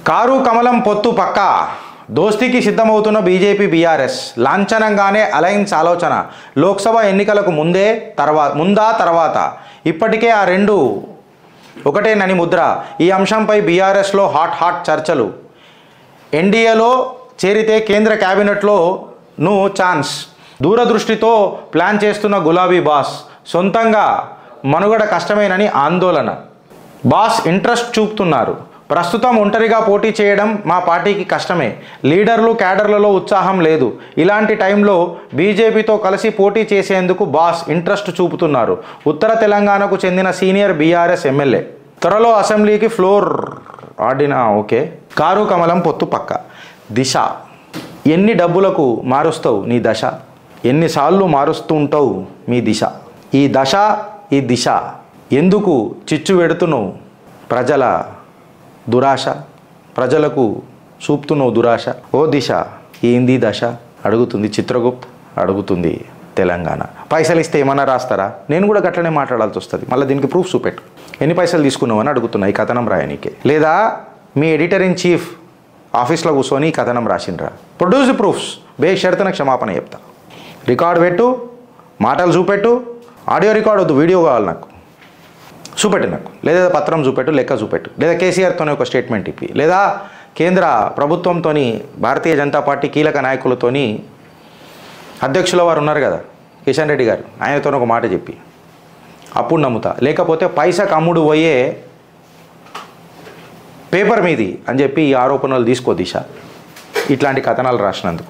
Car కమలం పొత్తు పక్క దోస్తీకి సిద్ధమవుతున్న బీజేపీ బీఆర్ఎస్ లాంఛనంగానే అలయన్స్ ఆలోచన లోక్సభ ఎన్నికలకు ముందే తర్వాత ముందా తర్వాత ఇప్పటికే ఆ రెండు ఒకటేనని ముద్ర ఈ అంశంపై బీఆర్ఎస్లో హాట్ హాట్ చర్చలు ఎన్డీఏలో చేరితే కేంద్ర క్యాబినెట్లో ను ఛాన్స్ దూరదృష్టితో ప్లాన్ చేస్తున్న గులాబీ బాస్ సొంతంగా మనుగడ కష్టమేనని ఆందోళన బాస్ ఇంట్రెస్ట్ చూపుతున్నారు ప్రస్తుతం ఒంటరిగా పోటీ చేయడం మా పార్టీకి కష్టమే లీడర్లు క్యాడర్లలో ఉత్సాహం లేదు ఇలాంటి టైంలో బీజేపీతో కలిసి పోటీ చేసేందుకు బాస్ ఇంట్రెస్ట్ చూపుతున్నారు ఉత్తర తెలంగాణకు చెందిన సీనియర్ బీఆర్ఎస్ ఎమ్మెల్యే త్వరలో అసెంబ్లీకి ఫ్లోర్ ఆడిన ఓకే కారు కమలం పొత్తు పక్క దిశ ఎన్ని డబ్బులకు మారుస్తావు నీ దశ ఎన్నిసార్లు మారుస్తూ ఉంటావు మీ దిశ ఈ దశ ఈ దిశ ఎందుకు చిచ్చు పెడుతున్నావు ప్రజల దురాశ ప్రజలకు చూపుతున్నావు దురాశ ఓ దిశ ఏంది దశ అడుగుతుంది చిత్రగుప్త్ అడుగుతుంది తెలంగాణ పైసలు ఇస్తే ఏమన్నా రాస్తారా నేను కూడా గట్లనే మాట్లాడాల్సి వస్తుంది మళ్ళీ దీనికి ప్రూఫ్ చూపెట్టు ఎన్ని పైసలు తీసుకున్నావు అని అడుగుతున్నా ఈ కథనం రాయనీకే లేదా మీ ఎడిటర్ ఇన్ చీఫ్ ఆఫీస్లో కూర్చొని ఈ కథనం రాసిండ్రా ప్రొడ్యూస్ ప్రూఫ్స్ బేషరతన క్షమాపణ చెప్తా రికార్డ్ పెట్టు మాటలు చూపెట్టు ఆడియో రికార్డ్ వద్దు వీడియో కావాలి నాకు చూపెట్టు నాకు లేదా పత్రం చూపెట్టు లెక్క చూపెట్టు లేదా కేసీఆర్తోనే ఒక స్టేట్మెంట్ ఇప్పి లేదా కేంద్ర ప్రభుత్వంతోని భారతీయ జనతా పార్టీ కీలక నాయకులతోని అధ్యక్షుల వారు ఉన్నారు కదా కిషన్ రెడ్డి గారు ఆయనతో ఒక మాట చెప్పి అప్పుడు నమ్ముతా లేకపోతే పైసకు అమ్ముడు పోయే పేపర్ మీది అని చెప్పి ఈ ఆరోపణలు తీసుకో దిశ ఇట్లాంటి కథనాలు రాసినందుకు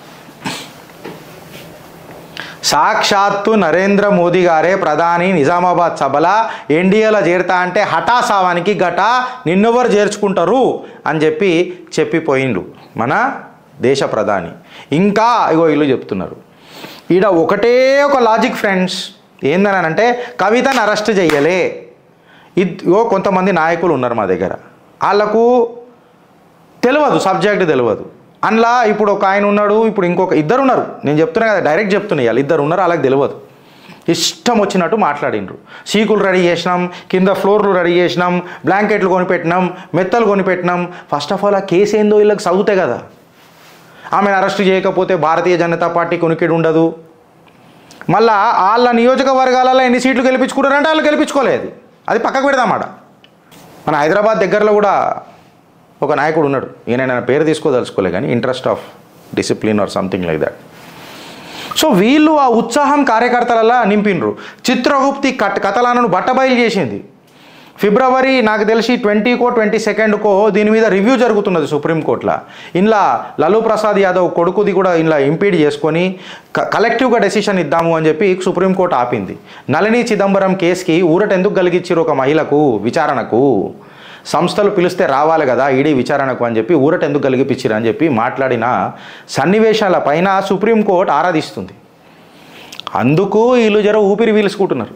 సాక్షాత్తు నరేంద్ర మోదీ గారే ప్రధాని నిజామాబాద్ సభల ఎన్డీఏలో చేరుతా అంటే హఠాసావానికి గట నిన్నెవరు చేర్చుకుంటారు అని చెప్పి చెప్పిపోయిండు మన దేశ ప్రధాని ఇంకా ఇగో వీళ్ళు చెప్తున్నారు ఈడ ఒకటే ఒక లాజిక్ ఫ్రెండ్స్ ఏందని అంటే కవితను అరెస్ట్ చెయ్యలే ఇదిగో కొంతమంది నాయకులు ఉన్నారు మా దగ్గర వాళ్ళకు తెలియదు సబ్జెక్ట్ తెలియదు అందులో ఇప్పుడు ఒక ఆయన ఉన్నాడు ఇప్పుడు ఇంకొక ఇద్దరు ఉన్నారు నేను చెప్తున్నా కదా డైరెక్ట్ చెప్తున్నా ఇవాళ ఇద్దరు ఉన్నారు వాళ్ళకి తెలియదు ఇష్టం వచ్చినట్టు మాట్లాడిండ్రు సీకులు రెడీ చేసినాం కింద ఫ్లోర్లు రెడీ చేసినాం బ్లాంకెట్లు కొనిపెట్టినాం మెత్తలు కొనిపెట్టినాం ఫస్ట్ ఆఫ్ ఆల్ ఆ కేసు ఏందో వీళ్ళకి చదివితే కదా ఆమెను అరెస్ట్ చేయకపోతే భారతీయ జనతా పార్టీ కొనికిడి ఉండదు మళ్ళా వాళ్ళ నియోజకవర్గాలలో ఎన్ని సీట్లు గెలిపించుకున్నారంటే వాళ్ళు గెలిపించుకోలేదు అది పక్కకు పెడదామాట మన హైదరాబాద్ దగ్గరలో కూడా ఒక నాయకుడు ఉన్నాడు ఈయన నేను పేరు తీసుకోదలుచుకోలే కానీ interest of discipline or something like that so వీళ్ళు ఆ ఉత్సాహం కార్యకర్తలలో నింపిండ్రు చిత్రగుప్తి కట్ కథలను బట్టబయలు చేసింది ఫిబ్రవరి నాకు తెలిసి ట్వంటీకో ట్వంటీ సెకండ్కో దీని మీద రివ్యూ జరుగుతున్నది సుప్రీంకోర్టులో ఇంట్లో లలూ ప్రసాద్ యాదవ్ కొడుకుది కూడా ఇంట్లో ఇంపీడ్ చేసుకొని క- కలెక్టివ్గా డెసిషన్ ఇద్దాము అని చెప్పి సుప్రీంకోర్టు ఆపింది నళిని చిదంబరం కేసుకి ఊరట ఎందుకు కలిగించారు ఒక మహిళకు విచారణకు సంస్థలు పిలిస్తే రావాలి కదా ఈడీ విచారణకు అని చెప్పి ఊరట ఎందుకు కలిగిపించారు అని చెప్పి మాట్లాడిన సన్నివేశాల పైన సుప్రీంకోర్టు ఆరాధిస్తుంది అందుకు వీళ్ళు జర ఊపిరి పీల్చుకుంటున్నారు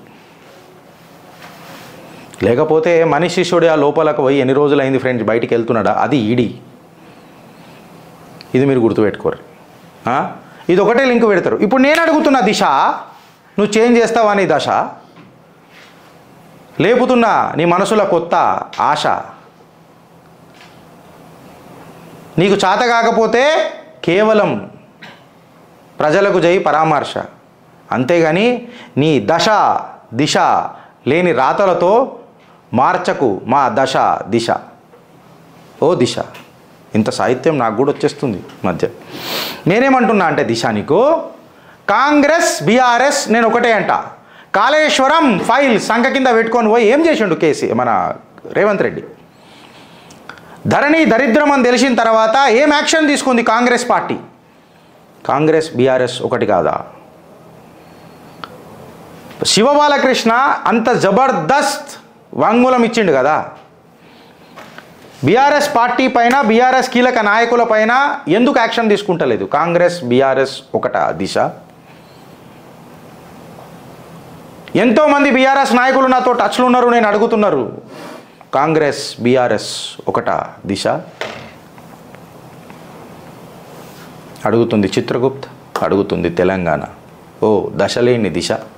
లేకపోతే మనిషి శిష్యుడు ఆ లోపలకు పోయి ఎన్ని రోజులైంది ఫ్రెండ్స్ బయటికి వెళ్తున్నాడా అది ఈడీ ఇది మీరు గుర్తుపెట్టుకోరు ఆ? ఇది ఒకటే లింక్ పెడతారు ఇప్పుడు నేను అడుగుతున్న దిశ నువ్వు చేంజ్ చేస్తావా నీ దశ లేపుతున్నా నీ మనసులో కొత్త ఆశ నీకు చేత కాకపోతే కేవలం ప్రజలకు జై పరామర్శ అంతేగాని నీ దశ దిశ లేని రాతలతో మార్చకు మా దశ దిశ ఓ దిశ ఇంత సాహిత్యం నాకు కూడా వచ్చేస్తుంది మధ్య నేనేమంటున్నా అంటే దిశ నీకు కాంగ్రెస్ బీఆర్ఎస్ నేను ఒకటే అంట కాళేశ్వరం ఫైల్ సంఖ కింద పెట్టుకొని పోయి ఏం చేసిండు కేసీ మన రేవంత్ రెడ్డి ధరణి దరిద్రం అని తెలిసిన తర్వాత ఏం యాక్షన్ తీసుకుంది కాంగ్రెస్ పార్టీ కాంగ్రెస్ బీఆర్ఎస్ ఒకటి కాదా శివబాలకృష్ణ అంత జబర్దస్త్ వాంగ్మూలం ఇచ్చిండు కదా బీఆర్ఎస్ పార్టీ పైన బీఆర్ఎస్ కీలక నాయకుల పైన ఎందుకు యాక్షన్ తీసుకుంటలేదు కాంగ్రెస్ బీఆర్ఎస్ ఒకట దిశ ఎంతోమంది బీఆర్ఎస్ నాయకులు నాతో టచ్లో ఉన్నారు నేను అడుగుతున్నారు కాంగ్రెస్ బీఆర్ఎస్ ఒకట దిశ అడుగుతుంది చిత్రగుప్త్ అడుగుతుంది తెలంగాణ ఓ దశ లేని దిశ